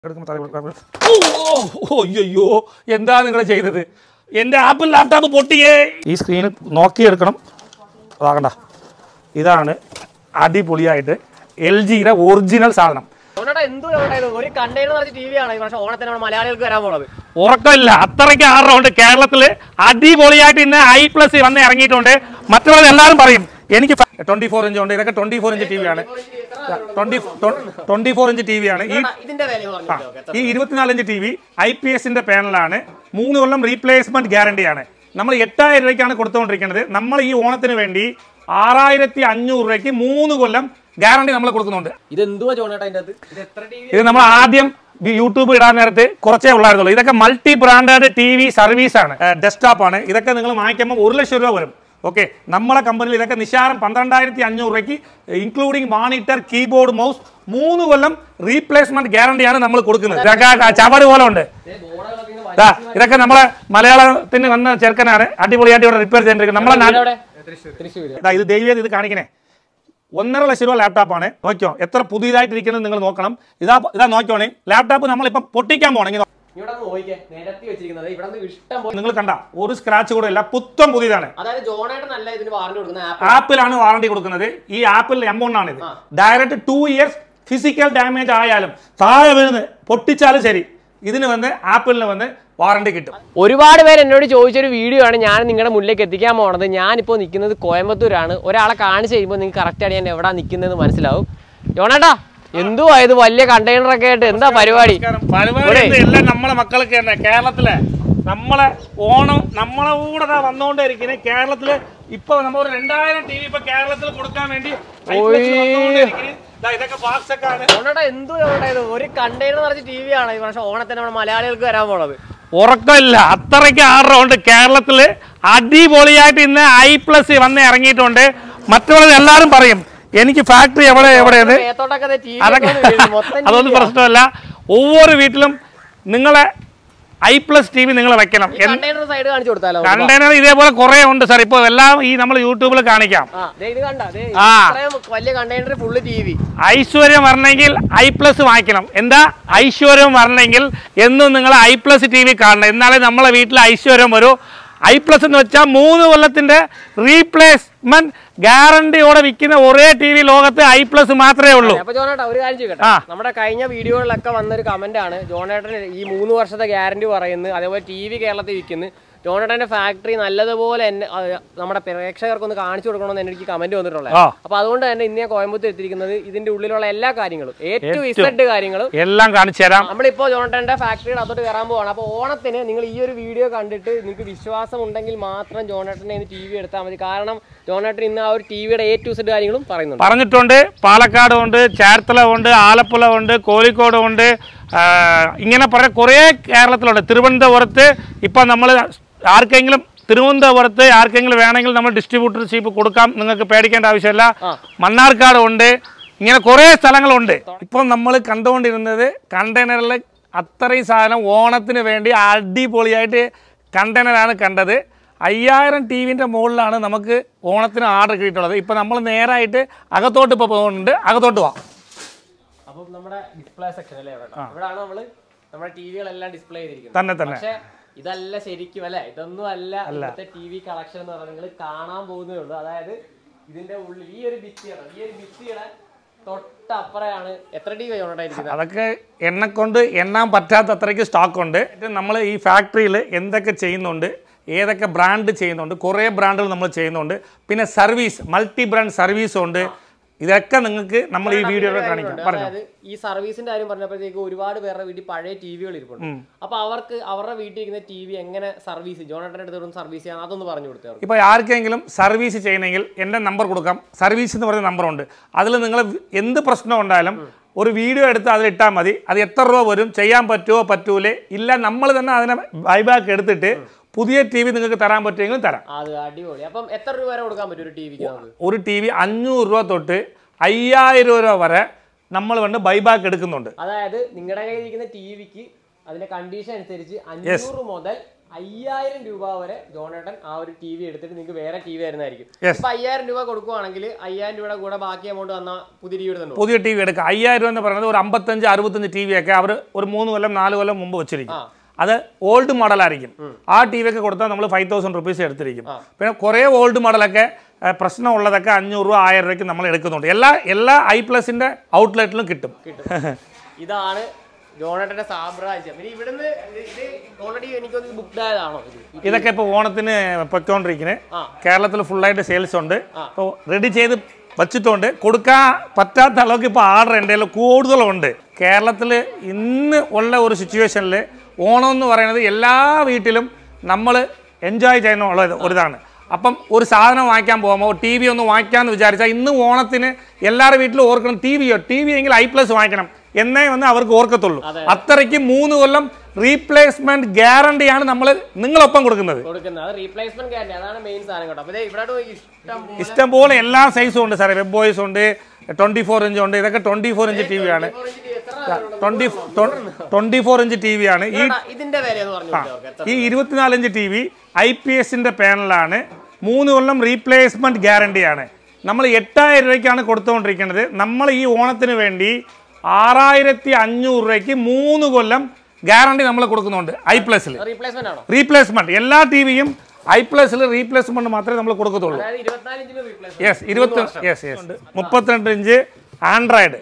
എടുക്കുമ്പോൾ തല കൊടുക്കാം. ഓ അയ്യോ എന്താ നിങ്ങൾ ചെയ്തത് എൻ്റെ ആപ്പിൾ ലാപ്ടോപ്പ് പൊട്ടിയേ ഈ സ്ക്രീൻ നോക്കിയെടുക്കണം അതാകണ്ട ഇതാണ് അടിപൊളിയായിട്ട് എൽ ജിയുടെ ഒറിജിനൽ സാധനം അതുകൊണ്ടാ എന്തു ഉണ്ടായത് ഒരു കണ്ടെയ്നർ നിറച്ച് ടി വി ആണ് ഈ വർഷം ഓണത്തിന് നമ്മുടെ മലയാളികൾക്ക് വരാൻ പോണത് ഉറക്കമില്ല അത്രയ്ക്ക് ആറുണ്ട് കേരളത്തിൽ അടിപൊളിയായിട്ട് ഇന്ന് ഐ പ്ലസ് വന്ന് ഇറങ്ങിയിട്ടുണ്ട് മറ്റുള്ളത് എല്ലാവരും പറയും എനിക്ക് ട്വന്റി ഫോർ ഇഞ്ച് ഉണ്ട് ഇതൊക്കെ twenty four inch TV ആണ് twenty twenty four inch TV ആണ് ഈ ഇതിന്റെ വില എന്ന് പറഞ്ഞിട്ട് ഈ ഇരുപത്തിനാല് inch TV I P എസിന്റെ പാനലാണ് മൂന്ന് കൊല്ലം റീപ്ലേസ്മെന്റ് ഗ്യാരണ്ടിയാണ് നമ്മൾ എട്ടായിരം രൂപയ്ക്കാണ് കൊടുത്തുകൊണ്ടിരിക്കുന്നത് നമ്മൾ ഈ ഓണത്തിന് വേണ്ടി ആറായിരത്തി അഞ്ഞൂറ് രൂപയ്ക്ക് മൂന്ന് കൊല്ലം ഗ്യാരണ്ടി നമ്മൾ കൊടുക്കുന്നുണ്ട് ഇത് എന്തുവാ ചോണേട്ടാ അതിന്റെ അകത്ത് ഇത് എത്ര ടി വി ഇത് നമ്മൾ ആദ്യം ഈ യൂട്യൂബ് ഇടാൻ നേരത്ത് കുറച്ചേ ഉള്ളായിരുന്നുള്ളൂ ഇതൊക്കെ multi branded TV service ആണ് ഡെസ്ക്ടോപ്പ് ആണ് ഇതൊക്കെ നിങ്ങൾ വാങ്ങിക്കുമ്പോൾ ഒരു ലക്ഷം രൂപ വരും ഓക്കെ നമ്മളെ കമ്പനിയിൽ ഇതൊക്കെ നിശാരം പന്ത്രണ്ടായിരത്തി അഞ്ഞൂറ് രൂപയ്ക്ക് ഇൻക്ലൂഡിംഗ് മോണിറ്റർ കീബോർഡ് മൗസ് മൂന്ന് കൊല്ലം റീപ്ലേസ്മെന്റ് ഗ്യാരണ്ടിയാണ് നമ്മൾ കൊടുക്കുന്നത് ഇതൊക്കെ ചവട് പോലെ ഉണ്ട് ദാ, ഇതൊക്കെ നമ്മളെ മലയാളത്തിന് വന്ന ചെറുക്കനാണ് അടിപൊളിയായിട്ട് ഇവിടെ റിപ്പയർ ചെയ്തിരിക്കുന്നത് നമ്മളെ നാ- എവിടെ തൃശ്ശൂർ ഇതാ ഇത് ദൈവം ഇത് കാണിക്കണേ ഒന്നര ലക്ഷം രൂപ ലാപ്ടോപ്പാണ് നോക്കിയോ എത്ര പുതിയതായിട്ട് ഇരിക്കുന്നത് നിങ്ങൾ നോക്കണം ഇതാ ഇതാ നോക്കിയോണേ ലാപ്ടോപ്പ് നമ്മളിപ്പം പൊട്ടിക്കാൻ പോകണമെങ്കിൽ ഇവിടെ നോക്കിക്കേ നിരത്തി വെച്ചിരിക്കുന്നത് ഇവിടെ നിന്ന് ഇഷ്ടം പോലെ നിങ്ങൾ കണ്ട ഒരു സ്ക്രാച്ച് കൂടെ ഇല്ല പുത്തം പുതിയതാണ് അതായത് ജോണേട്ടൻ അല്ല ഇതിന് വാറണ്ടി കൊടുക്കുന്ന ആപ്പ് ആപ്പിലാണ് വാറണ്ടി കൊടുക്കുന്നത് ഈ ആപ്പിൾ എമൗണ്ട് ആണ് ഇത് direct two years physical damage ആയാലും താഴെ വീണ് പൊട്ടിച്ചാലും ശരി ഇതിന് വന്ന് ആപ്പിളിന് വന്ന് വാറണ്ടി കിട്ടും ഒരുപാട് പേര് എന്നോട് ചോദിച്ചൊരു വീഡിയോ ആണ് ഞാൻ നിങ്ങളുടെ മുന്നിലേക്ക് എത്തിക്കാൻ പോണത് ഞാനിപ്പോൾ നിൽക്കുന്നത് കോയമ്പത്തൂരാണ് ഒരാളെ കാണിച്ച് കഴിയുമ്പോൾ നിങ്ങൾക്ക് കറക്റ്റാണ് ഞാൻ എവിടെ നിൽക്കുന്നതെന്ന് മനസ്സിലാവും ജോണേട്ടാ എന്തുവാ ഇത് വലിയ കണ്ടെയ്നർ ഒക്കെ ആയിട്ട് എന്താ പരിപാടി പരിപാടി എന്ത്? എല്ലാം നമ്മളെ മക്കൾക്ക് തന്നെ കേരളത്തിലെ നമ്മളെ ഓണം നമ്മളെ കൂടെ ദാ വന്നുകൊണ്ടിരിക്കുന്നത് കേരളത്തില് ഇപ്പൊ നമ്മൾ ഒരു രണ്ടായിരം ടി വി ഇപ്പൊ കേരളത്തിൽ കൊടുക്കാൻ വേണ്ടി ഐപ്ലസ് വന്നുകൊണ്ടിരിക്കുന്നു. ദാ ഇതൊക്കെ ബോക്സ് ഒക്കെ ആണ് ജോണേട്ടാ എന്തു ഇത് ഒരു കണ്ടെയ്നർ നിറച്ച് ടി വി ആണ് ഈ വർഷം ഓണത്തിന് നമ്മുടെ മലയാളികൾക്ക് വരാൻ പോണത് ഉറക്കമില്ല അത്രയ്ക്ക് ആറുണ്ട് കേരളത്തില് അടിപൊളിയായിട്ട് ഇന്ന് ഐ പ്ലസ് വന്ന് ഇറങ്ങിയിട്ടുണ്ട് മറ്റുള്ളത് എല്ലാവരും പറയും എനിക്ക് ഫാക്ടറി എവിടെ എവിടെയാണ് മേത്തോട്ടൊക്കെ ദേ TV അതൊക്കെ ഒക്കെ ഒന്ന് വീഴും. മൊത്തം അതൊന്നും TV യാ. പ്രശ്നമല്ല ഒவ்வொரு വീട്ടിലും നിങ്ങളെ ഐ പ്ലസ് ടി വി നിങ്ങൾ വെക്കണം ഈ കണ്ടെയ്നർ സൈഡ് കാണിച്ചു കൊടുത്താലോ കണ്ടെയ്നർ ഇതേപോലെ കുറെ ഉണ്ട് സാർ ഇപ്പോൾ എല്ലാം ഈ നമ്മൾ യൂട്യൂബിൽ കാണിക്കാം ആ ദേ ഇത് കണ്ട ദേ ആ. ഇത്രയും വലിയ കണ്ടെയ്നർ ഫുള്ള് ടി വി ഐശ്വര്യം വരണമെങ്കിൽ ഐ പ്ലസ് വാങ്ങിക്കണം എന്താ ഐശ്വര്യം വരണമെങ്കിൽ എന്നും നിങ്ങൾ ഐ പ്ലസ് ടി വി കാണണം എന്നാലേ നമ്മളെ വീട്ടിൽ ഐശ്വര്യം വരൂ ഐ പ്ലസ് എന്ന് വെച്ചാൽ മൂന്ന് കൊല്ലത്തിന്റെ റീപ്ലേസ്മെന്റ് ഗ്യാരണ്ടിയോടെ വിൽക്കുന്ന ഒരേ ടി വി ലോകത്ത് ഐ പ്ലസ് മാത്രമേ ഉള്ളൂ അപ്പൊ ജോണേട്ടാ ഒരു കാര്യം ചെയ്യട്ടെ ആ. നമ്മുടെ കഴിഞ്ഞ വീഡിയോകളിലൊക്കെ വന്നൊരു കമന്റ് ആണ് ജോണേട്ടൻ ഈ മൂന്ന് വർഷത്തെ ഗ്യാരണ്ടി പറയുന്നു അതേപോലെ ടി വി കേരളത്തിൽ വിൽക്കുന്നു ജോണേട്ടന്റെ ഫാക്ടറി നല്ലതുപോലെ എന്നെ ആ, നമ്മുടെ പ്രേക്ഷകർക്കൊന്ന് കാണിച്ചു കൊടുക്കണമെന്ന് എനിക്ക് കമന്റ് വന്നിട്ടുള്ളത് ആ. അപ്പൊ അതുകൊണ്ട് തന്നെ ഇന്ന് ഞാൻ കോയമ്പത്തൂർ എത്തിയിരിക്കുന്നത് ഇതിന്റെ ഉള്ളിലുള്ള എല്ലാ കാര്യങ്ങളും ഏറ്റവും ഇസഡ് കാര്യങ്ങളും എല്ലാം കാണിച്ചു തരാം നമ്മളിപ്പോ ജോണേട്ടന്റെ ഫാക്ടറിയുടെ അകത്തോട്ട് കയറാൻ പോവാണ് അപ്പോൾ ഓണത്തിന് നിങ്ങൾ ഈ ഒരു വീഡിയോ കണ്ടിട്ട് നിങ്ങൾക്ക് വിശ്വാസം ഉണ്ടെങ്കിൽ മാത്രം ജോണേട്ടനെ ഇന്ന് ടി വി എടുത്താൽ മതി കാരണം ജോണേട്ടൻ ഇന്ന് ആ ഒരു ടി വിയുടെ എ ടു സെഡ് കാര്യങ്ങളും പറയുന്നുണ്ട് പറഞ്ഞിട്ടുണ്ട് പാലക്കാട് ഉണ്ട് ചേർത്തല ഉണ്ട് ആലപ്പുഴ ഉണ്ട് കോഴിക്കോട് ഉണ്ട് ആ, ഇങ്ങനെ പറഞ്ഞ കുറേ കേരളത്തിലുണ്ട് തിരുവനന്തപുരത്ത് ഇപ്പം നമ്മൾ ആർക്കെങ്കിലും തിരുവനന്തപുരത്ത് ആർക്കെങ്കിലും വേണമെങ്കിൽ നമ്മൾ ഡിസ്ട്രിബ്യൂട്ടർഷിപ്പ് കൊടുക്കാം നിങ്ങൾക്ക് പേടിക്കേണ്ട ആവശ്യമില്ല മണ്ണാർക്കാട് ഉണ്ട് ഇങ്ങനെ കുറേ സ്ഥലങ്ങളുണ്ട് ഇപ്പം നമ്മൾ കണ്ടുകൊണ്ടിരുന്നത് കണ്ടെയ്നറിൽ അത്രയും സാധനം ഓണത്തിന് വേണ്ടി അടിപൊളിയായിട്ട് കണ്ടെയ്നറാണ് കണ്ടത് അയ്യായിരം ടി വിൻ്റെ മുകളിലാണ് നമുക്ക് ഓണത്തിന് ഓർഡർ കിട്ടിയിട്ടുള്ളത് ഇപ്പം നമ്മൾ നേരായിട്ട് അകത്തോട്ട് ഇപ്പോൾ പോകുന്നുണ്ട് അകത്തോട്ട് പോവാം അപ്പം നമ്മുടെ ഡിസ്പ്ലേ സെക്ഷൻ അല്ലേ ഇവിടെ ഇവിടെയാണ് നമ്മള് നമ്മുടെ ടിവികളെല്ലാം ഡിസ്പ്ലേ ചെയ്തിരിക്കുന്നത് തന്നെ തന്നെ പക്ഷെ ഇതല്ല ശരിക്കും അല്ലെ ഇതൊന്നും അല്ല ഇവിടുത്തെ ടി വി കളക്ഷൻ എന്ന് പറഞ്ഞാൽ നിങ്ങൾ കാണാൻ പോകുന്നേ ഉള്ളൂ അതായത് ഇതിന്റെ ഉള്ളിൽ ഈ ഒരു ഭിത്തിയാണ് ഈ ഒരു ഭിത്തിയുടെ തൊട്ടപ്പുറയാണ് എത്ര ടി വി ഇരിക്കുന്നത് അതൊക്കെ എന്നെ കൊണ്ട് എണ്ണാൻ പറ്റാത്ത അത്രയ്ക്ക് സ്റ്റോക്ക് ഉണ്ട് നമ്മൾ ഈ ഫാക്ടറിയിൽ എന്തൊക്കെ ചെയ്യുന്നുണ്ട് ഏതൊക്കെ ബ്രാൻഡ് ചെയ്യുന്നുണ്ട് കുറേ ബ്രാൻഡുകൾ നമ്മൾ ചെയ്യുന്നുണ്ട് പിന്നെ സർവീസ് മൾട്ടി ബ്രാൻഡ് സർവീസും ഉണ്ട് ഇതൊക്കെ നിങ്ങൾക്ക് നമ്മൾ ഈ വീഡിയോയിൽ കാണിക്കാം പറഞ്ഞു അതായത് ഈ സർവീസിന്റെ കാര്യം പറഞ്ഞപ്പോഴത്തേക്ക് ഒരുപാട് പേരുടെ വീട്ടിൽ പഴയ ടി വികൾ ഇരിപ്പുണ്ട് അപ്പൊ അവർക്ക് അവരുടെ വീട്ടിൽ ഇരിക്കുന്ന ടി വി എങ്ങനെ സർവീസ് ജോണേട്ടൻ്റെ അടുത്ത് സർവീസ് ചെയ്യാൻ അതൊന്ന് പറഞ്ഞു കൊടുത്തേ അവർക്ക് ഇപ്പോൾ ആർക്കെങ്കിലും സർവീസ് ചെയ്യണമെങ്കിൽ എൻ്റെ നമ്പർ കൊടുക്കാം സർവീസ് എന്ന് പറയുന്ന നമ്പറുണ്ട് അതിൽ നിങ്ങൾ എന്ത് പ്രശ്നം ഉണ്ടായാലും ഒരു വീഡിയോ എടുത്ത് അതിലിട്ടാൽ മതി അത് എത്ര രൂപ വരും ചെയ്യാൻ പറ്റുമോ പറ്റൂലേ ഇല്ല നമ്മൾ തന്നെ അതിനെ ബൈബാക്ക് എടുത്തിട്ട് പുതിയ ടി വി നിങ്ങൾക്ക് തരാൻ പറ്റുമെങ്കിൽ തരാം അത് അടിപൊളി അപ്പം എത്ര രൂപ വരെ കൊടുക്കാൻ പറ്റും ഒരു ടി വിക്ക് നമുക്ക് ഒരു ടി വി അഞ്ഞൂറ് രൂപ തൊട്ട് അയ്യായിരം രൂപ വരെ നമ്മൾ വന്ന് ബൈബാക്ക് എടുക്കുന്നുണ്ട് അതായത് നിങ്ങളുടെ കയ്യിൽ ഇരിക്കുന്ന ടി വിക്ക് അതിന്റെ കണ്ടീഷൻ അനുസരിച്ച് അഞ്ഞൂറ് മുതൽ അയ്യായിരം രൂപ വരെ ജോണേട്ടൻ ആ ഒരു ടി വി എടുത്തിട്ട് നിങ്ങൾക്ക് വേറെ ടി വി തരുന്നതായിരിക്കും Yes. ഇപ്പൊ അയ്യായിരം രൂപ കൊടുക്കുവാണെങ്കിൽ അയ്യായിരം രൂപയുടെ കൂടെ ബാക്കി എമൗണ്ട് വന്നാൽ പുതിയ ടി വി എടുത്തുണ്ടോ പുതിയ ടി വി എടുക്കുക അയ്യായിരം രൂപ എന്ന് പറയുന്നത് ഒരു അമ്പത്തഞ്ച് അറുപത്തഞ്ച് ടി വി ഒക്കെ അവർ ഒരു മൂന്ന് കൊല്ലം നാല് കൊല്ലം മുമ്പ് വെച്ചിരിക്കും ആ. അത് ഓൾഡ് മോഡലായിരിക്കും ആ ടി വി ഒക്കെ കൊടുത്താൽ നമ്മൾ ഫൈവ് തൗസൻഡ് റുപ്പീസ് എടുത്തിരിക്കും ആ. പിന്നെ കുറേ ഓൾഡ് മോഡലൊക്കെ ഏഹ്, പ്രശ്നമുള്ളതൊക്കെ അഞ്ഞൂറ് രൂപ ആയിരം രൂപയ്ക്ക് നമ്മൾ എടുക്കുന്നുണ്ട് എല്ലാ എല്ലാ ഐ പ്ലസിൻ്റെ ഔട്ട്ലെറ്റിലും കിട്ടും കിട്ടും ഇതാണ് ജോണേട്ടന്റെ സാമ്രാജ്യം ഇനി ഇവിടുന്ന് ഇത് ഇത് ഓൾറെഡി എനിക്കൊന്ന് ബുക്ക്ഡ് ആയതാണോ ഇത് ഇതൊക്കെ ഇപ്പോൾ ഓണത്തിന് പൊയ്ക്കൊണ്ടിരിക്കുന്നത് ആ. കേരളത്തിൽ ഫുള്ളായിട്ട് സെയിൽസ് ഉണ്ട് ആ. അപ്പോൾ റെഡി ചെയ്ത് വച്ചിട്ടുണ്ട് കൊടുക്കാൻ പറ്റാത്ത അളவுக்கு ഇപ്പോൾ ആർഡർ എൻ്റെ കയ്യിൽ കൂടുതലുണ്ട് കേരളത്തിൽ ഇന്ന് ഉള്ള ഒരു സിറ്റുവേഷനിൽ ഓണം എന്ന് പറയുന്നത് എല്ലാ വീട്ടിലും നമ്മൾ എൻജോയ് ചെയ്യുന്ന ഉള്ള ഇത് ഒരിതാണ് അപ്പം ഒരു സാധനം വാങ്ങിക്കാൻ പോകുമ്പോൾ ടി വി ഒന്ന് വാങ്ങിക്കാമെന്ന് വിചാരിച്ചാൽ ഇന്ന് ഓണത്തിന് എല്ലാവരുടെ വീട്ടിലും ഓർക്കണം ടി വിയോ ടി വി എങ്കിൽ ഐ പ്ലസ് വാങ്ങിക്കണം എന്നേ വന്ന് അവർക്ക് ഓർക്കത്തുള്ളൂ അത്രയ്ക്ക് മൂന്ന് കൊല്ലം റീപ്ലേസ്മെന്റ് ഗ്യാരണ്ടിയാണ് നമ്മൾ നിങ്ങളൊപ്പം കൊടുക്കുന്നത് കൊടുക്കുന്നത് അത് റീപ്ലേസ്മെന്റ് ഗ്യാരണ്ടി അതാണ് മെയിൻ സാധനം കേട്ടോ അപ്പൊ ദേ ഇവിടെ ഇഷ്ടം പോലെ ഇഷ്ടംപോലെ എല്ലാ സൈസും ഉണ്ട് സാറേ വെബ് ബോയ്സ് ഉണ്ട് ട്വന്റി ഫോർ ഇഞ്ച് ഉണ്ട് ഇതൊക്കെ twenty four inch TV ആണ് orange ന്റെ എത്ര സാധനമുണ്ട്? Twenty twenty four inch TV ആണ് ഈ എടാ, ഇതിന്റെ വില എന്ന് പറഞ്ഞു കൊടുത്തേ അവർക്ക് എത്ര ഈ ഇരുപത്തിനാലഞ്ച് ടി വി ഐ പി എസിന്റെ പാനലാണ് മൂന്ന് കൊല്ലം റീപ്ലേസ്മെന്റ് ഗ്യാരണ്ടിയാണ് നമ്മൾ എട്ടായിരം രൂപയ്ക്കാണ് കൊടുത്തുകൊണ്ടിരിക്കുന്നത് നമ്മൾ ഈ ഓണത്തിന് വേണ്ടി ആറായിരത്തി അഞ്ഞൂറ് രൂപയ്ക്ക് മൂന്ന് കൊല്ലം ഗ്യാരണ്ടി നമ്മൾ കൊടുക്കുന്നുണ്ട് ഐ പ്ലസിൽ റീപ്ലേസ്മെന്റ് ആണോ റീപ്ലേസ്മെന്റ് എല്ലാ ടി വിയും ഐ പ്ലസിൽ റീപ്ലേസ്മെന്റ് മാത്രമേ നമ്മൾ കൊടുക്കത്തുള്ളൂ അതായത് ഇരുപത്തിനാല് ഇഞ്ചിന് റീപ്ലേസ്മെന്റ് യെസ് ഇരുപത്തി യെസ് യെസ് മുപ്പത്തിരണ്ട് ഇഞ്ച് ആൻഡ്രോയിഡ്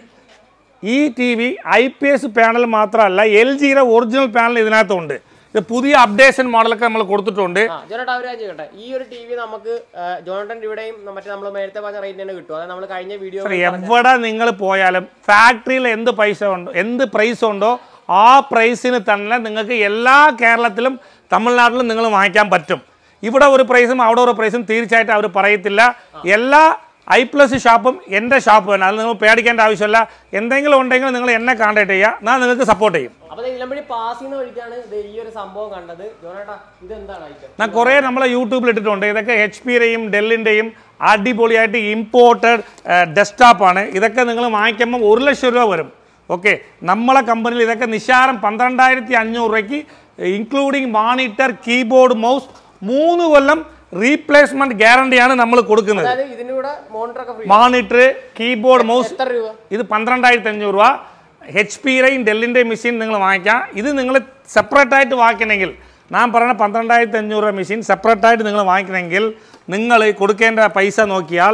ഈ TV I P S panel മാത്രമല്ല എൽ ജിയുടെ ഒറിജിനൽ പാനൽ ഇതിനകത്തുണ്ട് ഇത് പുതിയ അപ്ഡേഷൻ മോഡലൊക്കെ നമ്മൾ കൊടുത്തിട്ടുണ്ട് ആ ജോണേട്ടാ ഒരു കാര്യം ചെയ്യട്ടെ ഈ ഒരു ടി വി നമുക്ക് ജോണേട്ടൻ ഇവിടെയും മറ്റേ നമ്മൾ നേരത്തെ പറഞ്ഞ റേറ്റ് തന്നെ കിട്ടും അതായത് നമ്മൾ കഴിഞ്ഞ വീഡിയോ സാർ എവിടെ നിങ്ങൾ പോയാലും ഫാക്ടറിയിൽ എന്ത് പൈസ ഉണ്ടോ എന്ത് പ്രൈസ് ഉണ്ടോ ആ പ്രൈസിന് തന്നെ നിങ്ങൾക്ക് എല്ലാ കേരളത്തിലും തമിഴ്നാട്ടിലും നിങ്ങൾ വാങ്ങിക്കാൻ പറ്റും ഇവിടെ ഒരു പ്രൈസും അവിടെ ഒരു പ്രൈസും തീർച്ചയായിട്ടും അവർ പറയത്തില്ല എല്ലാ ഐ പ്ലസ് ഷാപ്പും എൻ്റെ ഷാപ്പ് തന്നെ അത് നിങ്ങൾ പേടിക്കേണ്ട ആവശ്യമില്ല എന്തെങ്കിലും ഉണ്ടെങ്കിൽ നിങ്ങൾ എന്നെ കോൺടാക്ട് ചെയ്യുക ഞാൻ നിങ്ങൾക്ക് സപ്പോർട്ട് ചെയ്യും അപ്പൊ ഇലമ്പഴി പാസ് ചെയ്യുന്ന വഴിക്കാണ് ഇത് ഈ ഒരു സംഭവം കണ്ടത് ജോണേട്ടാ ഇത് എന്താണ് ഐറ്റം ഞാൻ കുറേ നമ്മൾ യൂട്യൂബിൽ ഇട്ടിട്ടുണ്ട് ഇതൊക്കെ എച്ച് പിയുടെയും ഡെല്ലിൻ്റെയും അടിപൊളിയായിട്ട് ഇമ്പോർട്ടഡ് ഡെസ്ക്ടോപ്പാണ് ഇതൊക്കെ നിങ്ങൾ വാങ്ങിക്കുമ്പോൾ ഒരു ലക്ഷം രൂപ വരും ഓക്കെ നമ്മളെ കമ്പനിയിൽ ഇതൊക്കെ നിശാരം പന്ത്രണ്ടായിരത്തി അഞ്ഞൂറ് രൂപയ്ക്ക് ഇൻക്ലൂഡിങ് മോണിറ്റർ കീബോർഡ് മൗസ് മൂന്ന് കൊല്ലം റീപ്ലേസ്മെന്റ് ഗ്യാരണ്ടിയാണ് നമ്മൾ കൊടുക്കുന്നത് അതായത് ഇതിന്റെ കൂടെ മോണിറ്റർ ഒക്കെ ഫ്രീ മോണിറ്റർ കീബോർഡ് മൗസ് എത്ര രൂപ ഇത് പന്ത്രണ്ടായിരത്തി അഞ്ഞൂറ് രൂപ എച്ച് പിയുടെയും ഡെല്ലിൻ്റെയും മെഷീൻ നിങ്ങൾ വാങ്ങിക്കാം ഇത് നിങ്ങൾ സെപ്പറേറ്റ് ആയിട്ട് വാങ്ങിക്കണമെങ്കിൽ ഞാൻ പറയുന്ന പന്ത്രണ്ടായിരത്തി അഞ്ഞൂറ് രൂപ മെഷീൻ സെപ്പറേറ്റ് ആയിട്ട് നിങ്ങൾ വാങ്ങിക്കണമെങ്കിൽ നിങ്ങൾ കൊടുക്കേണ്ട പൈസ നോക്കിയാൽ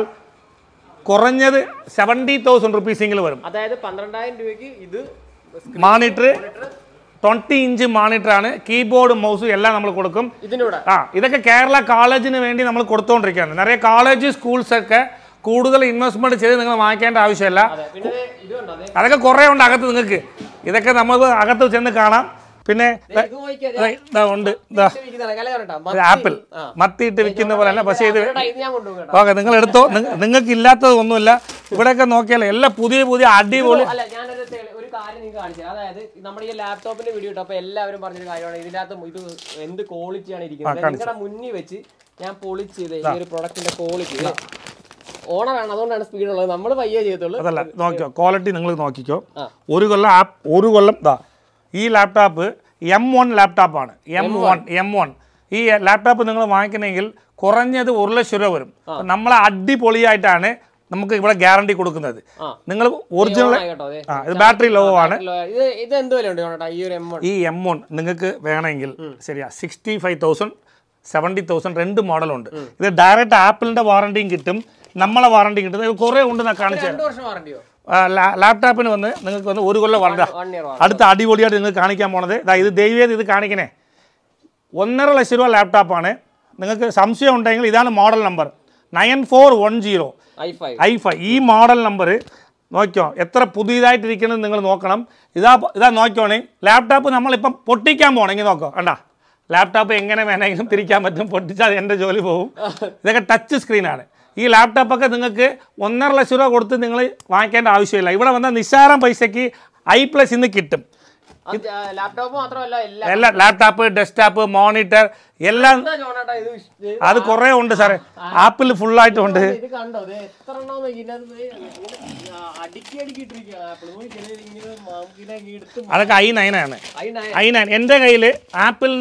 കുറഞ്ഞത് സെവൻറ്റി തൗസൻഡ് റുപ്പീസെങ്കിലും വരും അതായത് പന്ത്രണ്ടായിരം രൂപയ്ക്ക് ഇത് മോണിറ്റർ ട്വൻറ്റി ഇഞ്ച് മോണിറ്ററാണ് കീബോർഡ് മൗസും എല്ലാം നമ്മൾ കൊടുക്കും ഇതിന്റെ കൂടെ ആ ഇതൊക്കെ കേരള കോളേജിന് വേണ്ടി നമ്മൾ കൊടുത്തുകൊണ്ടിരിക്കുകയാണ് നിറയെ കോളേജ് സ്കൂൾസ് ഒക്കെ കൂടുതൽ ഇൻവെസ്റ്റ്മെന്റ് ചെയ്ത് നിങ്ങൾ വാങ്ങിക്കേണ്ട ആവശ്യമില്ല അതെ പിന്നെ ദേ ഇത് കണ്ടോ അതെ അതൊക്കെ കുറേ ഉണ്ട് അകത്ത് നിങ്ങൾക്ക് ഇതൊക്കെ നമുക്ക് അകത്ത് ചെന്ന് കാണാം പിന്നെ ദാ- ഇത് നോക്കിയാ ദാ- ദാ ഉണ്ട് ദാ ഇത് ആപ്പിൾ മത്തിയിട്ട് വിൽക്കുന്ന പോലെ അല്ല പക്ഷേ ഇത് ഇത് ഞാൻ കൊണ്ടുപോകും കേട്ടോ ഓക്കെ നിങ്ങൾ എടുത്തോ നിങ്ങൾക്ക് ഇല്ലാത്തത് ഒന്നുമില്ല ഇവിടെയൊക്കെ നോക്കിയാൽ എല്ലാം പുതിയ പുതിയ അടിപൊളി അല്ല ഞാനൊരു തെളി- ഒരു കാര്യം നിങ്ങൾക്ക് കാണിച്ചു അതായത് നമ്മുടെ ഈ ലാപ്ടോപ്പിന്റെ വീഡിയോ ഇട്ടപ്പോ എല്ലാവരും പറഞ്ഞൊരു കാര്യമാണ് ഇതിനകത്ത് ഇത് എന്ത് ക്വാളിറ്റിയാണ് ഇരിക്കുന്നത് നിങ്ങളുടെ മുന്നിൽ വെച്ച് ഞാൻ പൊളിച്ച് ഇത് ഈ ഒരു പ്രൊഡക്റ്റിന്റെ ക്വാളിറ്റി ഓണറാണ് അതുകൊണ്ടാണ് സ്പീഡ് ഉള്ളത് നമ്മൾ പയ്യെ ചെയ്യത്തുള്ളൂ അതല്ല നോക്കിയോ ക്വാളിറ്റി നിങ്ങൾ നോക്കിക്കോ ആ. ഒരു കൊല്ലം ആപ്പ് ഒരു കൊല്ലം ദാ ഈ ലാപ്ടോപ്പ് എം വൺ ലാപ്ടോപ്പാണ് എം വൺ എം വൺ ഈ ലാപ്ടോപ്പ് നിങ്ങൾ വാങ്ങിക്കണമെങ്കിൽ കുറഞ്ഞത് ഒരു ലക്ഷം രൂപ വരും നമ്മൾ അടിപൊളിയായിട്ടാണ് നമുക്ക് ഇവിടെ ഗ്യാരണ്ടി കൊടുക്കുന്നത് ആ. നിങ്ങൾ ഒറിജിനൽ ആയി കേട്ടോ അതെ ആ ഇത് ബാറ്ററി ലോ ആണ് ഇത് ഇത് എന്ത് വില ഉണ്ട് ചേട്ടാ ഈ ഒരു എം വൺ ഈ എം വൺ നിങ്ങൾക്ക് വേണമെങ്കിൽ ശരിയാ sixty five thousand seventy thousand രണ്ട് മോഡലുണ്ട് ഇത് ഡയറക്റ്റ് ആപ്പിളിൻ്റെ വാറണ്ടിയും കിട്ടും നമ്മളെ വാറണ്ടി കിട്ടും ഇത് കുറേ ഉണ്ട് ഞാൻ കാണിച്ചു രണ്ട് വർഷം വാറണ്ടിയോ ലാപ്ടോപ്പിന് വന്ന് നിങ്ങൾക്ക് വന്ന് ഒരു കൊല്ലം വാറണ്ടി വൺ ഇയർ അടുത്ത അടിപൊളിയായിട്ട് നിങ്ങൾക്ക് കാണിക്കാൻ പോണത് ദാ ഇത് ദൈവം ഇത് കാണിക്കണേ ഒന്നര ലക്ഷം രൂപ ലാപ്ടോപ്പാണ് നിങ്ങൾക്ക് സംശയം ഉണ്ടെങ്കിൽ ഇതാണ് model number nine four one zero I five I five ഈ മോഡൽ നമ്പർ നോക്കിയോ എത്ര പുതിയതായിട്ടിരിക്കുന്നത് നിങ്ങൾ നോക്കണം ഇതാ ഇതാ നോക്കിയോണേ ലാപ്ടോപ്പ് നമ്മളിപ്പം പൊട്ടിക്കാൻ പോകണമെങ്കിൽ നോക്കോ കണ്ടാ ലാപ്ടോപ്പ് എങ്ങനെ വേണമെങ്കിലും തിരിക്കാൻ പറ്റും പൊട്ടിച്ചാൽ എൻ്റെ ജോലി പോകും ഇതൊക്കെ ടച്ച് സ്ക്രീനാണ് ഈ ലാപ്ടോപ്പൊക്കെ നിങ്ങൾക്ക് ഒന്നര ലക്ഷം രൂപ കൊടുത്ത് നിങ്ങൾ വാങ്ങിക്കേണ്ട ആവശ്യമില്ല ഇവിടെ വന്ന നിസ്സാരം പൈസയ്ക്ക് ഐ പ്ലസ് ഇന്ന് കിട്ടും ലാപ്ടോപ്പ് മാത്രമല്ല എല്ലാ എല്ലാ ലാപ്ടോപ്പ് ഡെസ്ക്ടോപ്പ് മോണിറ്റർ എല്ലാം എന്താ ജോണേട്ടാ ഇത് ഇഷ്- അത് കുറേ ഉണ്ട് സാറേ ആപ്പിൾ ഫുള്ളായിട്ടുണ്ട് ഇത് കണ്ടോ ഇത് എത്ര എണ്ണം ഇതിനകത്ത് ദേ ഇങ്ങനെ, ആ, അടുക്കി അടുക്കി ഇട്ടിരിക്കുക ആപ്പിൾ നോക്കിയാ ഇത് ഇങ്ങനെ മാ- ഇങ്ങനെ അങ്ങ് എടുത്ത് അതൊക്കെ ഐ നയനാണ് അതിനായ ഐ നയൻ എൻ്റെ കയ്യിൽ ആപ്പിളിൻ്റെ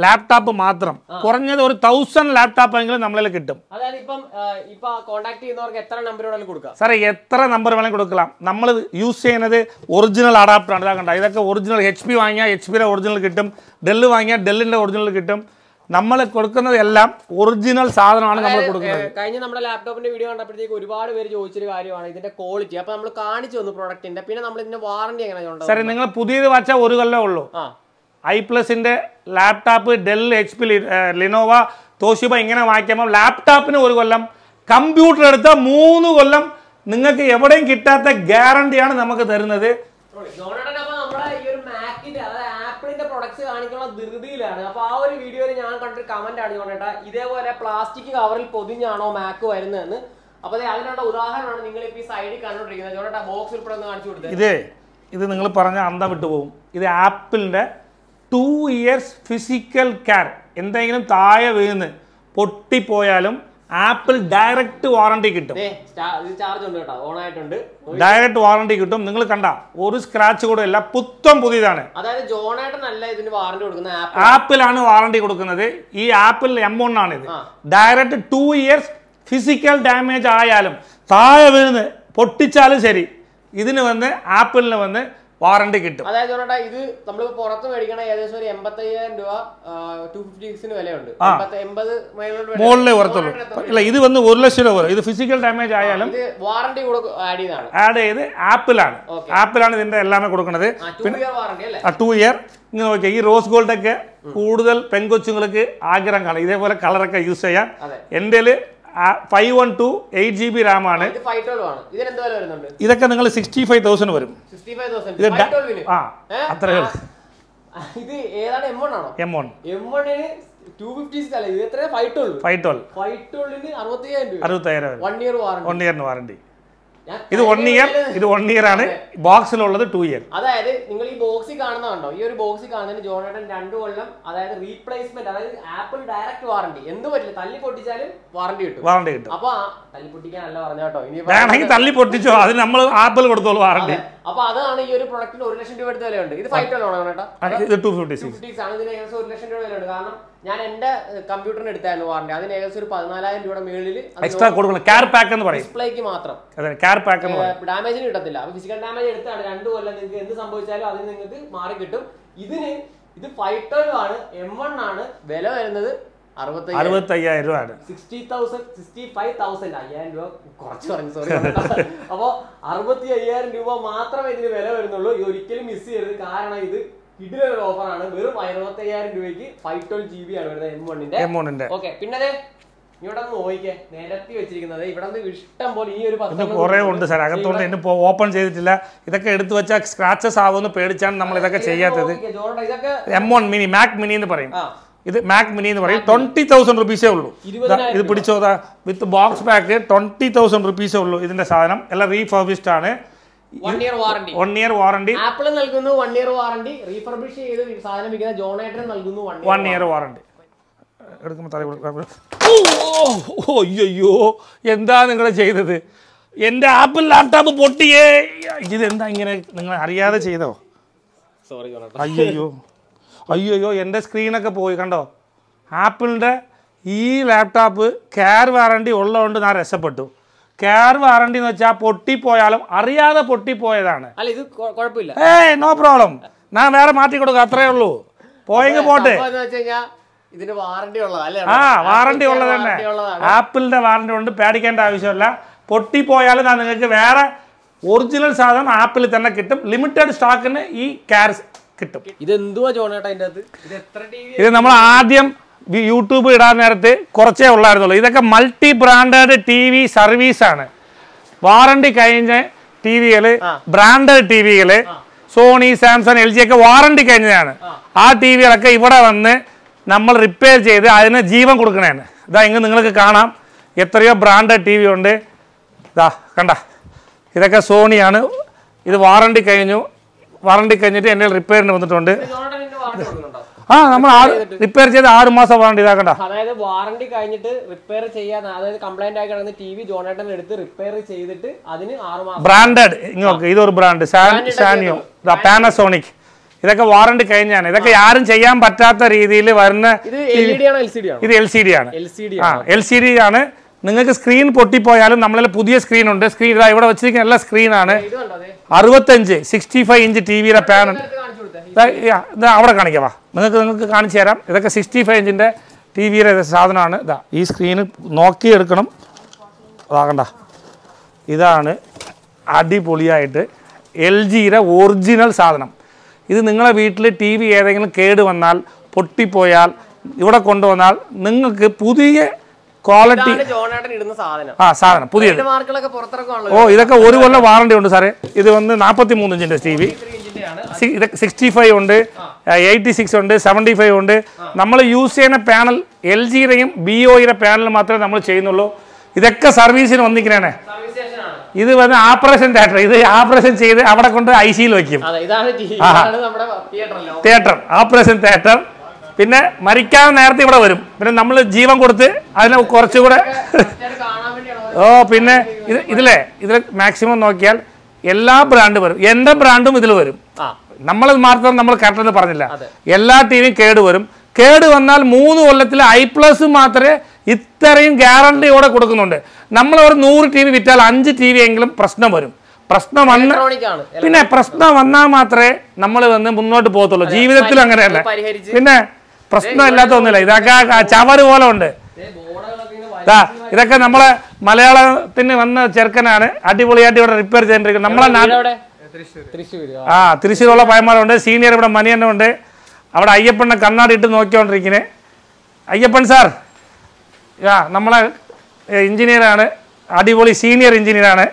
ലാപ്ടോപ്പ് മാത്രം കുറഞ്ഞത് ഒരു തൗസൻഡ് ലാപ്ടോപ്പ് എങ്കിലും നമ്മളിൽ കിട്ടും അതായത് ഇപ്പം ആ, ഇപ്പൊ കോൺടാക്ട് ചെയ്യുന്നവർക്ക് എത്ര നമ്പർ വേണമെങ്കിലും കൊടുക്കാം സാറേ എത്ര നമ്പർ വേണമെങ്കിൽ കൊടുக்கலாம் നമ്മൾ യൂസ് ചെയ്യുന്നത് ഒറിജിനൽ അഡാപ്റ്ററാണ് ഇതാ കണ്ട ഇതൊക്കെ ഒറിജിനൽ എച്ച് പി വാങ്ങിയാൽ എച്ച് പിയുടെ ഒറിജിനൽ കിട്ടും ഡെല്ല് വാങ്ങിയാൽ ഡെല്ലിൻ്റെ ഒറിജിനൽ കിട്ടും നമ്മൾ കൊടുക്കുന്നത് എല്ലാം ഒറിജിനൽ സാധനമാണ് നമ്മൾ കൊടുക്കുന്നത് ഏ, കഴിഞ്ഞ നമ്മുടെ ലാപ്ടോപ്പിന്റെ വീഡിയോ കണ്ടപ്പോഴത്തേക്ക് ഒരുപാട് പേര് ചോദിച്ചൊരു കാര്യമാണ് ഇതിന്റെ ക്വാളിറ്റി അപ്പൊ നമ്മൾ കാണിച്ചു തന്നു പ്രോഡക്റ്റിന്റെ പിന്നെ നമ്മൾ ഇതിന്റെ വാറണ്ടി എങ്ങനെയാണ് സാറേ നിങ്ങൾ പുതിയത് വച്ചാൽ ഒരു കൊല്ലം ഉള്ളൂ ആ ഐ പ്ലസിൻ്റെ laptop Dell H P Lenovo Toshiba ഇങ്ങനെ വാങ്ങിക്കുമ്പോൾ ലാപ്ടോപ്പിന് ഒരു കൊല്ലം കമ്പ്യൂട്ടർ എടുത്ത മൂന്ന് കൊല്ലം നിങ്ങൾക്ക് എവിടെയും കിട്ടാത്ത ഗ്യാരണ്ടിയാണ് നമുക്ക് തരുന്നത് ജോണേട്ടൻ അപ്പൊ നമ്മുടെ ഈ ഒരു മാക്കിന്റെ അതായത് ആപ്പിളിന്റെ പ്രൊഡക്ട്സ് കാണിക്കുന്ന ധൃതിയിലാണ് അപ്പൊ ആ ഒരു വീഡിയോയിൽ ഞാൻ കണ്ടൊരു കമന്റ് ആണ് ജോണേട്ട ഇതേപോലെ പ്ലാസ്റ്റിക് കവറിൽ പൊതിഞ്ഞാണോ മാക്ക് വരുന്നതെന്ന് അപ്പൊ ദേ അതിനുള്ള ഉദാഹരണമാണ് നിങ്ങൾ ഇപ്പൊ ഈ സൈഡിൽ കണ്ടുകൊണ്ടിരിക്കുന്നത് ജോണേട്ട ബോക്സ് ഉൾപ്പെടെ ഒന്ന് കാണിച്ചു കൊടുത്തത് ഇത് ഇത് നിങ്ങൾ പറഞ്ഞ അന്തം വിട്ടു പോകും ഇത് ആപ്പിളിൻ്റെ ടു ഇയേഴ്സ് ഫിസിക്കൽ കെയർ എന്തെങ്കിലും താഴെ വീണ് പൊട്ടിപ്പോയാലും ആപ്പിൾ ഡയറക്റ്റ് വാറണ്ടി കിട്ടും ദേ, സ്റ്റാ- ഇത് ചാർജ് ഉണ്ട് കേട്ടോ ഓൺ ആയിട്ടുണ്ട് ഡയറക്റ്റ് വാറണ്ടി കിട്ടും നിങ്ങൾ കണ്ട ഒരു സ്ക്രാച്ച് കൂടെ ഇല്ല പുത്തം പുതിയതാണ് അതായത് ജോണേട്ടൻ അല്ല ഇതിന് വാറണ്ടി കൊടുക്കുന്ന ആപ്പ് ആപ്പിളാണ് വാറണ്ടി കൊടുക്കുന്നത് ഈ ആപ്പിൾ എം ആണ് ഇത് ആ. Direct two years physical damage ആയാലും താഴെ വീണ് പൊട്ടിച്ചാലും ശരി ഇതിന് വന്ന് ആപ്പിളിന് വന്ന് വാറണ്ടി കിട്ടും അതായത് ജോണേട്ടാ ഇത് നമ്മൾ പുറത്ത് മേടിക്കണ ഏകദേശം ഒരു എൺപത്തയ്യായിരം രൂപ ടു ഫിഫ്റ്റി സിക്സിന് വിലയുണ്ട് എൺപത്തി- എൺപത് മേലോട്ട് വില- മുകളിലേ വരത്തുള്ളൂ ജോണേട്ടൻ എത്ര ഇല്ല ഇത് വന്ന് ഒരു ലക്ഷം രൂപ വരും ഇത് ഫിസിക്കൽ ഡാമേജ് ആയാലും ഇത് വാറണ്ടി കൂടെ ആഡ് ചെയ്താണ് ആഡ് ചെയ്ത് ആപ്പിളാണ് Okay. ആപ്പിളാണ് ഇതിന്റെ എല്ലാമേ കൊടുക്കുന്നത് ആ ടു ഇയർ വാറണ്ടി അല്ലേ ആ ടു ഇയർ ഇങ്ങനെ നോക്കിയാൽ ഈ റോസ് ഗോൾഡൊക്കെ കൂടുതൽ പെൺകൊച്ചുങ്ങൾക്ക് ആഗ്രഹം കാണും ഇതേപോലെ കളറൊക്കെ യൂസ് ചെയ്യാൻ അതെ. എൻ്റെ five one two eight G B RAM ആണ് ഇത് ഫൈവ് ട്വൽവ് ആണ് ഇതിന് എന്ത് വില വരുന്നുണ്ട് ഇതൊക്കെ നിങ്ങൾ സിക്സ്റ്റി ഫൈവ് തൗസൻഡ് വരും സിക്സ്റ്റി ഫൈവ് തൗസൻഡ് ഇത് ഫൈവ് ട്വൽവിന് ആ അത്രയേ ഉള്ളൂ ഇത് ഏതാണ് എം വൺ ആണോ എം വൺ എം വണ്ണിന് ടു ഫിഫ്റ്റി സിക്സ് അല്ല ഇത് എത്ര five twelve five twelve five ട്വൽവിന് അറുപത്തയ്യായിരം രൂപ അറുപത്തായിരം വരും വൺ ഇയർ വാറണ്ടി വൺ ഇയറിന് വാറണ്ടി ഇത് വൺ ഇയർ ഇത് വൺ ഇയർ ആണ് ബോക്സിലുള്ളത് ടു ഇയർ അതായത് നിങ്ങൾ ഈ ബോക്സിൽ കാണുന്ന കണ്ടോ ഈ ഒരു ബോക്സിൽ കാണുന്നതിന് ജോണേട്ടൻ രണ്ടു കൊല്ലം അതായത് റീപ്ലേസ്മെന്റ് അതായത് ആപ്പിൾ ഡയറക്റ്റ് വാറണ്ടി എന്ത് പറ്റില്ല തല്ലി പൊട്ടിച്ചാലും വാറണ്ടി കിട്ടും വാറണ്ടി കിട്ടും അപ്പൊ ആ തല്ലി പൊട്ടിക്കാനല്ല പറഞ്ഞ കേട്ടോ ഇനി വേണമെങ്കിൽ തള്ളി പൊട്ടിച്ചോ അത് നമ്മൾ ആപ്പിൾ കൊടുത്തോളൂ വാറണ്ടി അപ്പൊ അതാണ് ഈ ഒരു പ്രൊഡക്റ്റിന് ഒരു ലക്ഷം രൂപ എടുത്ത വിലയുണ്ട് ഇത് ഫൈവ് ട്വൽവ് ആണോ ചേട്ടാ ഇത് ടു ഫിഫ്റ്റി സിക്സ് ഫിഫ്റ്റീസ് ആണ് ഇതിന് ഏകദേശം ഒരു ലക്ഷം രൂപ വിലയുണ്ട് കാരണം ഞാൻ എന്റെ കമ്പ്യൂട്ടറിന് എടുത്തായിരുന്നു വാറണ്ടി അതിന് ഏകദേശം ഒരു പതിനാലായിരം രൂപയുടെ മേളിൽ എക്സ്ട്രാ കൊടുക്കണം കെയർ പാക്ക് എന്ന് പറയും ഡിസ്പ്ലേക്ക് മാത്രം അതെ കെയർ പാക്ക് എന്ന് പറയും ഡാമേജിന് കിട്ടത്തില്ല അപ്പൊ ഫിസിക്കൽ ഡാമേജ് എടുത്താണ് രണ്ടു കൊല്ലം നിങ്ങൾക്ക് എന്ത് സംഭവിച്ചാലും അതിന് നിങ്ങൾക്ക് മാറി കിട്ടും ഇതിന് ഇത് ഫൈവ് ട്വൽവ് ആണ് എം വൺ ആണ് വില വരുന്നത് അറുപത്തി അറുപത്തയ്യായിരം രൂപ ആണ് sixty thousand sixty five thousand അയ്യായിരം രൂപ കുറച്ച് പറഞ്ഞു സോറി അപ്പോ അറുപത്തി അയ്യായിരം രൂപ മാത്രമേ ഇതിന് വില വരുന്നുള്ളൂ ഇത് ഒരിക്കലും മിസ് ചെയ്യരുത് കാരണം ഇത് കിടിലൊരു ഓഫറാണ് വെറും അറുപത്തി അയ്യായിരം രൂപയ്ക്ക് ഫൈവ് ട്വൽവ് ജി ബി ആണ് വരുന്നത് എം വണ്ണിന്റെ എം വണ്ണിന്റെ ഓക്കെ പിന്നെ അതെ ഇവിടെ ഒന്ന് നോക്കിക്കേ നിരത്തി വെച്ചിരിക്കുന്നത് ഇവിടെ നിന്ന് ഇഷ്ടം പോലെ ഈ ഒരു ഇത് പത്തെണ്ണം കുറേ ഉണ്ട് സാർ അകത്തോണ്ട് ഇന്ന് ഓപ്പൺ ചെയ്തിട്ടില്ല ഇതൊക്കെ എടുത്തു വെച്ചാൽ സ്ക്രാച്ചസ് ആവുമെന്ന് പേടിച്ചാണ് നമ്മൾ ഇതൊക്കെ ചെയ്യാത്തത് നോക്കിക്കേ, ജോർഡൻ, ഇതൊക്കെ M one mini Mac mini എന്ന് പറയും ആ ഇത് മാക് മിനി എന്ന് പറയും ട്വന്റി തൗസൻഡ് റുപ്പീസേ ഉള്ളൂ ദാ, ഇരുപതിനായിരം ഇത് പിടിച്ചോതാ with box pack twenty thousand റുപ്പീസേ ഉള്ളൂ ഇതിന്റെ സാധനം എല്ലാം റീഫർബിഷ്ഡ് ആണ് one year warranty one year warranty Apple നൽകുന്നു വൺ ഇയർ വാറണ്ടി റീഫർബിഷ് ചെയ്ത് ഈ സാധനം വിൽക്കുന്ന ജോണേറ്റർ നൽകുന്നു വൺ വൺ ഇയർ വാറണ്ടി എടുക്കുമ്പോൾ തല കൊടുക്കാം. ഓ ഓ, അയ്യോ എന്താ നിങ്ങൾ ചെയ്തത് എൻ്റെ ആപ്പിൾ ലാപ്ടോപ്പ് പൊട്ടിയേ ഇതെന്താ ഇങ്ങനെ നിങ്ങൾ അറിയാതെ ചെയ്തോ സോറി ജോണേറ്റർ അയ്യോ അയ്യോ എൻ്റെ സ്ക്രീനൊക്കെ പോയി കണ്ടോ ആപ്പിളിൻ്റെ ഈ ലാപ്ടോപ്പ് കെയർ വാറണ്ടി ഉള്ളതുകൊണ്ട് ഞാൻ രക്ഷപ്പെട്ടു കെയർ വാറണ്ടി എന്ന് വെച്ചാൽ പൊട്ടിപ്പോയാലും അറിയാതെ പൊട്ടിപ്പോയതാണ് അല്ല ഇത് കൊ- കുഴപ്പമില്ല ഏയ് നോ പ്രോബ്ലം ഞാൻ വേറെ മാറ്റി കൊടുക്കാം അത്രേ ഉള്ളൂ പോയെങ്കിൽ പോട്ടെ സംഭവം എന്ന് വെച്ച് കഴിഞ്ഞാൽ ഇതിന് വാറണ്ടി ഉള്ളതാ അല്ലേ ആ വാറണ്ടി ഉള്ളത് തന്നെ വാറണ്ടി ഉള്ളതാണ് ആപ്പിളിന്റെ വാറണ്ടി കൊണ്ട് പേടിക്കേണ്ട ആവശ്യമില്ല പൊട്ടിപ്പോയാലും ഞാൻ നിങ്ങൾക്ക് വേറെ ഒറിജിനൽ സാധനം ആപ്പിളിൽ തന്നെ കിട്ടും ലിമിറ്റഡ് സ്റ്റോക്കിന് ഈ ക്യാരസ് കിട്ടും ഇത് എന്തുവാ ജോണേട്ടാ അതിന്റെ അകത്ത് ഇത് എത്ര ടി വി ഇത് നമ്മൾ ആദ്യം വി- യൂട്യൂബ് ഇടാൻ നേരത്ത് കുറച്ചേ ഉള്ളായിരുന്നുള്ളൂ ഇതൊക്കെ മൾട്ടി ബ്രാൻഡഡ് ടി വി സർവീസാണ് വാറണ്ടി കഴിഞ്ഞ ടി വികൾ ബ്രാൻഡഡ് ടി വികൾ സോണി സാംസങ് എൽ ജി ഒക്കെ വാറണ്ടി കഴിഞ്ഞതാണ് ആ ടി വികളൊക്കെ ഇവിടെ വന്ന് നമ്മൾ റിപ്പയർ ചെയ്ത് അതിന് ജീവൻ കൊടുക്കണതാണ് ഇതാ ഇങ്ങ് നിങ്ങൾക്ക് കാണാം എത്രയോ ബ്രാൻഡഡ് ടി വി ഉണ്ട് ഇതാ കണ്ട ഇതൊക്കെ സോണിയാണ് ഇത് വാറണ്ടി കഴിഞ്ഞു വാറണ്ടി കഴിഞ്ഞിട്ട് എൻ്റെ റിപ്പയറിന് വന്നിട്ടുണ്ട് ജോണേട്ടൻ ഇതിന്റെ വാറണ്ടി കൊടുക്കുന്നുണ്ടോ ആ നമ്മൾ റിപ്പയർ ചെയ്ത് ആറ് മാസം വാറണ്ടി ഇതാക്കണ്ട അതായത് വാറണ്ടി കഴിഞ്ഞിട്ട് റിപ്പയർ ചെയ്യാൻ അതായത് കംപ്ലൈന്റ് ആയി കിടക്കുന്ന ടി വി ജോണേട്ടൻ എടുത്ത് റിപ്പയർ ചെയ്തിട്ട് അതിന് ആറ് മാസം ബ്രാൻഡഡ് ഇങ്ങോട്ട് ഇതൊരു ബ്രാൻഡ് സാൻ സാനിയോ ഇതാ പാനസോണിക് ഇതൊക്കെ വാറണ്ടി കഴിഞ്ഞാണ് ഇതൊക്കെ ആരും ചെയ്യാൻ പറ്റാത്ത രീതിയിൽ വരുന്ന ഇത് എൽ ഇ ഡി ആണോ എൽ സി ഡി ആണോ ഇത് എൽ സി ഡി ആണ് എൽ സി ഡി ആ എൽ സി ഡി ആണ് നിങ്ങൾക്ക് സ്ക്രീൻ പൊട്ടിപ്പോയാലും നമ്മളിൽ പുതിയ സ്ക്രീൻ ഉണ്ട് സ്ക്രീൻ ഇതാ ഇവിടെ വെച്ചിരിക്കുന്ന എല്ലാ സ്ക്രീനാണ് ഇത് കണ്ടോ അതെ അറുപത്തഞ്ച് സിക്സ്റ്റി ഫൈവ് ഇഞ്ച് ടി വിയുടെ പാനൽ കാണിച്ചു കൊടുത്തേ ഇതാ ഇതാ- ഇതാ അവിടെ കാണിക്കാം വാ നിങ്ങൾക്ക് നിങ്ങൾക്ക് കാണിച്ചു തരാം ഇതൊക്കെ സിക്സ്റ്റി ഫൈവ് ഇഞ്ചിൻ്റെ ടി വിയുടെ സാധനമാണ് ഇതാ ഈ സ്ക്രീന് നോക്കിയെടുക്കണം അതാകണ്ട ഇതാണ് അടിപൊളിയായിട്ട് എൽ ജിയുടെ ഒറിജിനൽ സാധനം ഇത് നിങ്ങളെ വീട്ടിൽ ടി വി ഏതെങ്കിലും കേട് വന്നാൽ പൊട്ടിപ്പോയാൽ ഇവിടെ കൊണ്ടുവന്നാൽ നിങ്ങൾക്ക് പുതിയ ക്വാളിറ്റി ഇതാണ് ജോണേട്ടൻ ഇടുന്ന സാധനം ആ സാധനം പുതിയത് ഇതിന്റെ മാർക്കുകളൊക്കെ പുറത്തിറക്കുവാണല്ലോ ഓ ഇതൊക്കെ ഒരു കൊല്ലം വാറണ്ടി ഉണ്ട് സാറേ ഇത് വന്ന് നാൽപ്പത്തി മൂന്ന് ഇഞ്ചിൻ്റെ ടി വി ഇഞ്ചിന്റെ ആണ് സി- ഇത് സിക്സ്റ്റി ഫൈവ് ഉണ്ട് എയ്റ്റി സിക്സ് ഉണ്ട് സെവൻറ്റി ഫൈവ് ഉണ്ട് നമ്മൾ യൂസ് ചെയ്യുന്ന പാനൽ എൽ ജിയുടെയും ബി ഒയുടെ പാനൽ മാത്രമേ നമ്മൾ ചെയ്യുന്നുള്ളൂ ഇതൊക്കെ സർവീസിന് വന്നിരിക്കണേ സർവീസ് സ്റ്റേഷൻ ആണ് ഇത് വന്ന് ആപ്പറേഷൻ തിയേറ്റർ ഇത് ആപ്പറേഷൻ ചെയ്ത് അവിടെ കൊണ്ട് ഐ സിയിൽ വെക്കും അതെ ഇതാണ് ടി ഇതാണ് നമ്മുടെ തിയേറ്റർ അല്ലോ തിയേറ്റർ ആപ്പറേഷൻ തിയേറ്റർ പിന്നെ മരിക്കാൻ നേരത്തെ ഇവിടെ വരും പിന്നെ നമ്മൾ ജീവൻ കൊടുത്ത് അതിനെ കുറച്ചുകൂടെ കാണാൻ വേണ്ടിയാണ് ഓ പിന്നെ ഇത് ഇതിലെ ഇതിൽ മാക്സിമം നോക്കിയാൽ എല്ലാ ബ്രാൻഡും വരും എൻ്റെ ബ്രാൻഡും ഇതിൽ വരും ആ നമ്മൾ മാത്രം നമ്മൾ കറക്റ്റ് എന്ന് പറഞ്ഞില്ല എല്ലാ ടിവിയും കേട് വരും കേട് വന്നാൽ മൂന്ന് കൊല്ലത്തിൽ ഐ പ്ലസ് മാത്രമേ ഇത്രയും ഗ്യാരണ്ടിയോടെ കൊടുക്കുന്നുണ്ട് നമ്മൾ ഒരു നൂറ് ടി വി വിറ്റാൽ അഞ്ച് ടി വി എങ്കിലും പ്രശ്നം വരും പ്രശ്നം വന്ന ഇലക്ട്രോണിക് ആണ് പിന്നെ പ്രശ്നം വന്നാൽ മാത്രമേ നമ്മൾ വന്ന് മുന്നോട്ട് പോകത്തുള്ളൂ ജീവിതത്തിൽ അങ്ങനെയല്ല പരിഹരിച്ച് പിന്നെ പ്രശ്നമില്ലാത്ത ഒന്നുമില്ല ഇതൊക്കെ ആ ചവറ് പോലെ ഉണ്ട് ബോർഡുകളൊക്കെ ഇങ്ങനെ ദാ, ഇതൊക്കെ നമ്മളെ മലയാളത്തിന് വന്ന ചെറുക്കനാണ് അടിപൊളിയായിട്ട് ഇവിടെ റിപ്പയർ ചെയ്തിരിക്കുന്നത് നമ്മളെ നാ- എവിടെ തൃശ്ശൂര് ആ തൃശ്ശൂരുള്ള പയ്യന്മാരുണ്ട് സീനിയർ ഇവിടെ മനിയനുണ്ട് അവിടെ അയ്യപ്പണ്ണെ കണ്ണാടി ഇട്ട് നോക്കിക്കൊണ്ടിരിക്കുന്നത് അയ്യപ്പൻ സാർ ആ നമ്മളെ എഞ്ചിനീയറാണ് അടിപൊളി സീനിയർ എഞ്ചിനീയറാണ്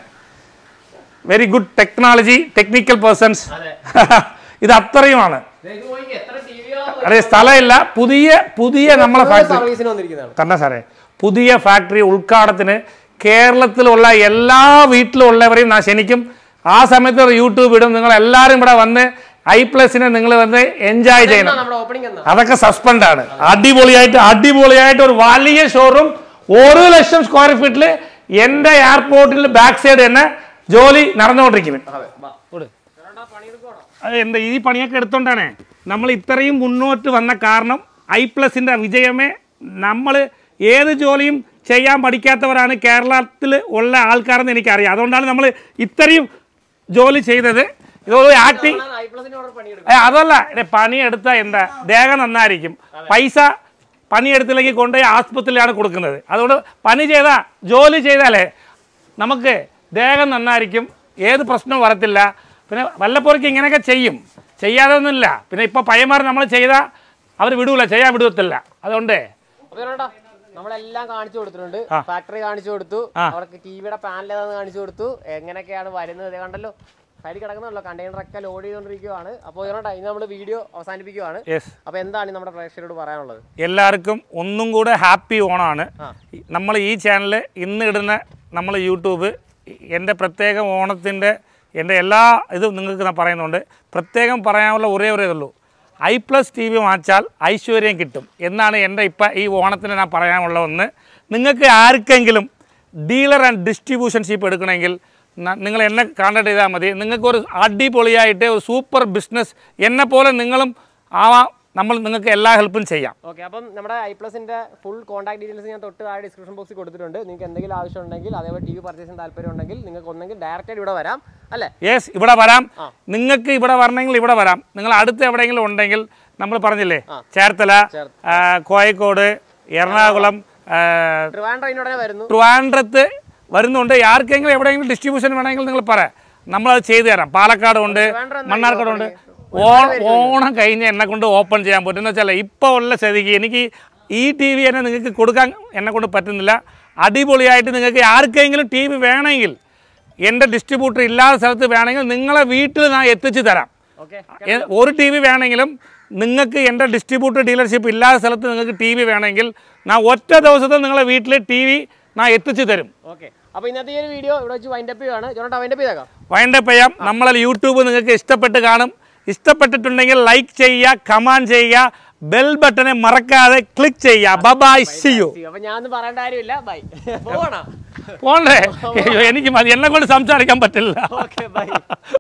very good technology technical persons അതെ ഇത് അത്രയുമാണ് ദേ ഇത് നോക്കിക്കേ, എത്ര ടിവികളാണ് അതെ സ്ഥലമില്ല പുതിയ പുതിയ നമ്മളെ ഫാക്ടറി സർവീസിന് വന്നിരിക്കുന്നതാണ് കണ്ട സാറേ പുതിയ ഫാക്ടറി ഉദ്ഘാടനത്തിന് കേരളത്തിലുള്ള എല്ലാ വീട്ടിലുള്ളവരെയും ഞാൻ ക്ഷണിക്കും ആ സമയത്ത് ഒരു യൂട്യൂബ് ഇടും നിങ്ങൾ എല്ലാവരും ഇവിടെ വന്ന് ഐ പ്ലസിനെ നിങ്ങൾ വന്ന് എൻജോയ് ചെയ്യണം നമ്മുടെ ഓപ്പണിംഗ് എന്നാ അതൊക്കെ സസ്പെൻഡ് ആണ് അടിപൊളിയായിട്ട് അടിപൊളിയായിട്ട് ഒരു വലിയ ഷോറൂം ഒരു ലക്ഷം സ്ക്വയർ ഫീറ്റിൽ എൻ്റെ എയർപോർട്ടിൽ ബാക്ക് സൈഡ് തന്നെ ജോലി നടന്നുകൊണ്ടിരിക്കുന്നത് അതെ വാ ചേട്ടാ പണിയെടുക്കണോ അത് എന്താ ഈ പണിയൊക്കെ എടുത്തോണ്ടാണ് നമ്മൾ ഇത്രയും മുന്നോട്ട് വന്ന കാരണം ഐ പ്ലസിൻ്റെ വിജയമേ നമ്മൾ ഏത് ജോലിയും ചെയ്യാൻ പഠിക്കാത്തവരാണ് കേരളത്തിൽ ഉള്ള ആൾക്കാരെന്ന് എനിക്കറിയാം അതുകൊണ്ടാണ് നമ്മൾ ഇത്രയും ജോലി ചെയ്തത് ഇതൊരു ആക്ടിങ് ഐ പ്ലസിന് ഓർഡർ പണിയെടുക്കും ഏ അതല്ല ഇത് പണിയെടുത്ത എന്താ ദേഹം നന്നായിരിക്കും പൈസ പണിയെടുത്തില്ലെങ്കിൽ കൊണ്ടുപോയി ആസ്പത്രിയിലാണ് കൊടുക്കുന്നത് അതുകൊണ്ട് പണി ചെയ്താ ജോലി ചെയ്താലേ നമുക്ക് ദേഹം നന്നായിരിക്കും ഏത് പ്രശ്നവും വരത്തില്ല പിന്നെ വല്ലപ്പോഴേക്കും ഇങ്ങനെയൊക്കെ ചെയ്യും ചെയ്യാതെ ഒന്നുമില്ല പിന്നെ ഇപ്പോൾ പയ്യന്മാർ നമ്മൾ ചെയ്താൽ അവർ വിടൂല ചെയ്യാൻ വിടത്തില്ല അതുകൊണ്ട് അപ്പൊ ചേട്ടാ നമ്മളെല്ലാം കാണിച്ചു കൊടുത്തിട്ടുണ്ട് ഫാക്ടറി കാണിച്ചു കൊടുത്തു അവർക്ക് ടിവിയുടെ പാനൽ ഏതാന്ന് കാണിച്ചു കൊടുത്തു എങ്ങനെയൊക്കെയാണ് വരുന്നത് ദേ കണ്ടല്ലോ സൈഡിൽ കിടക്കുന്നുണ്ടല്ലോ കണ്ടെയ്നർ ഒക്കെ ലോഡ് ചെയ്തുകൊണ്ടിരിക്കുവാണ് അപ്പോൾ ചേട്ടാ ഇന്ന് നമ്മൾ വീഡിയോ അവസാനിപ്പിക്കുവാണ് യെസ് അപ്പോൾ എന്താണ് നമ്മുടെ പ്രേക്ഷകരോട് പറയാനുള്ളത് എല്ലാവർക്കും ഒന്നും കൂടെ ഹാപ്പി ഓണാണ് നമ്മൾ ഈ ചാനൽ ഇന്ന് ഇടുന്ന നമ്മൾ യൂട്യൂബ് എൻ്റെ പ്രത്യേക ഓണത്തിൻ്റെ എൻ്റെ എല്ലാ ഇതും നിങ്ങൾക്ക് ഞാൻ പറയുന്നുണ്ട് പ്രത്യേകം പറയാനുള്ള ഒരേ ഒരേ ഇതുള്ളൂ ഐ പ്ലസ് ടി വി വാങ്ങിച്ചാൽ ഐശ്വര്യം കിട്ടും എന്നാണ് എൻ്റെ ഇപ്പം ഈ ഓണത്തിന് ഞാൻ പറയാനുള്ള ഒന്ന് നിങ്ങൾക്ക് ആർക്കെങ്കിലും ഡീലർ ആൻഡ് ഡിസ്ട്രിബ്യൂഷൻഷിപ്പ് എടുക്കണമെങ്കിൽ ന- നിങ്ങൾ എന്നെ കോൺടാക്ട് ചെയ്താൽ മതി നിങ്ങൾക്കൊരു അടിപൊളിയായിട്ട് ഒരു സൂപ്പർ ബിസിനസ് എന്നെ പോലെ നിങ്ങളും ആവാം നമ്മൾ നിങ്ങൾക്ക് എല്ലാ ഹെൽപ്പും ചെയ്യാം ഓക്കെ അപ്പം നമ്മുടെ ഐ പ്ലസിന്റെ ഫുൾ കോൺടാക്ട് ഡീറ്റെയിൽസ് ഞാൻ തൊട്ട് താഴെ ഡിസ്ക്രിപ്ഷൻ ബോക്സിൽ കൊടുത്തിട്ടുണ്ട് നിങ്ങൾക്ക് എന്തെങ്കിലും ആവശ്യം ഉണ്ടെങ്കിൽ അതേപോലെ ടി വി പർച്ചേസിന് താല്പര്യം ഉണ്ടെങ്കിൽ നിങ്ങൾക്ക് ഒന്നെങ്കിൽ ഡയറക്റ്റ് ഇവിടെ വരാം അല്ലേ യെസ് ഇവിടെ വരാം നിങ്ങൾക്ക് ഇവിടെ വരണമെങ്കിൽ ഇവിടെ വരാം നിങ്ങൾ അടുത്ത് എവിടെയെങ്കിലും ഉണ്ടെങ്കിൽ നമ്മൾ പറഞ്ഞില്ലേ ചേർത്തല ആ, കോഴിക്കോട് എറണാകുളം ആ, ട്രിവാൻഡ്രം അതിനുടനെ വരുന്നു ട്രിവാൻഡ്രത്ത് വരുന്നുണ്ട് ആർക്കെങ്കിലും എവിടെയെങ്കിലും ഡിസ്ട്രിബ്യൂഷൻ വേണമെങ്കിൽ നിങ്ങൾ പറ നമ്മളത് ചെയ്തു തരാം പാലക്കാട് ഉണ്ട് ട്രിവാൻഡ്രം എന്നാ മണ്ണാർക്കാട് ഉണ്ട് ഓണം ഓണം കഴിഞ്ഞ് എന്നെ കൊണ്ട് ഓപ്പൺ ചെയ്യാൻ പറ്റും എന്ന് വെച്ചാൽ ഇപ്പോൾ ഉള്ള സ്ഥിതിക്ക് എനിക്ക് ഈ ടി വി തന്നെ നിങ്ങൾക്ക് കൊടുക്കാൻ എന്നെ കൊണ്ട് പറ്റുന്നില്ല അടിപൊളിയായിട്ട് നിങ്ങൾക്ക് ആർക്കെങ്കിലും ടി വി വേണമെങ്കിൽ എൻ്റെ ഡിസ്ട്രിബ്യൂട്ടർ ഇല്ലാത്ത സ്ഥലത്ത് വേണമെങ്കിൽ നിങ്ങളെ വീട്ടിൽ ഞാൻ എത്തിച്ചു തരാം ഓക്കെ എ- ഒരു ടി വി വേണമെങ്കിലും നിങ്ങൾക്ക് എൻ്റെ ഡിസ്ട്രിബ്യൂട്ടർ ഡീലർഷിപ്പ് ഇല്ലാത്ത സ്ഥലത്ത് നിങ്ങൾക്ക് ടി വി വേണമെങ്കിൽ ഞാൻ ഒറ്റ ദിവസത്തിൽ നിങ്ങളെ വീട്ടിൽ ടി വി ഞാൻ എത്തിച്ചു തരും ഓക്കെ അപ്പോൾ ഇന്നത്തെ ഈ ഒരു വീഡിയോ ഇവിടെ വെച്ച് വൈൻഡപ്പ് ചെയ്യുകയാണ് ജോണോട്ട് വൈൻഡപ്പ് ചെയ്തേക്കാം വൈൻഡപ്പ് ചെയ്യാം നമ്മളെ യൂട്യൂബ് നിങ്ങൾക്ക് ഇഷ്ടപ്പെട്ട് കാണും ഇഷ്ടപ്പെട്ടിട്ടുണ്ടെങ്കിൽ ലൈക്ക് ചെയ്യുക കമാൻഡ് ചെയ്യുക ബെൽ ബട്ടനെ മറക്കാതെ ക്ലിക്ക് ചെയ്യുക ബൈ സി യു അപ്പോൾ ഞാനൊന്നും പറയേണ്ട കാര്യമില്ല ബൈ പോകണം പോണ്ടേ അയ്യോ, എനിക്ക് മതി എന്നെ കൊണ്ട് സംസാരിക്കാൻ പറ്റില്ല ഓക്കെ ബൈ